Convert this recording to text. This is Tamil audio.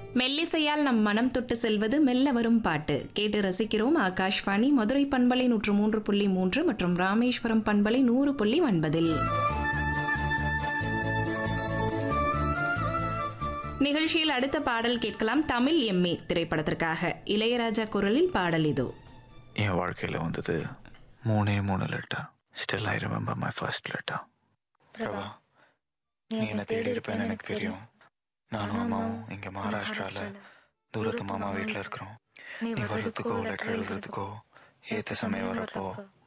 மெல்லிசையால் நம் மனம் தொட்டு செல்வது மெல்ல வரும் பாட்டு கேட்டு ரசிக்கிறோம் ஆகாஷ்வாணி மதுரை பண்பலை நூற்று மூன்று புள்ளி மூன்று மற்றும் ராமேஸ்வரம் பண்பலை நூறு புள்ளி ஒன்பதில் நிகழ்ச்சியில் அடுத்த பாடல் கேட்கலாம் தமிழ் எம்ஏ திரைப்படத்திற்காக இளையராஜா குரலில் பாடல் இதோ என் வாழ்க்கையில் வந்தது மூணே மூணு letter still I remember my first letter Prabha நீ என்ன தேடி இருப்பேன்னு எனக்கு தெரியும் நானும் அம்மாவும் இங்க மகாராஷ்டிரால தூரத்து மாமா வீட்டில் இருக்கிறோம் நீ வர்றதுக்கோ லெட்டர் எழுதுறதுக்கோ ஏத்த சமயம் வரப்போ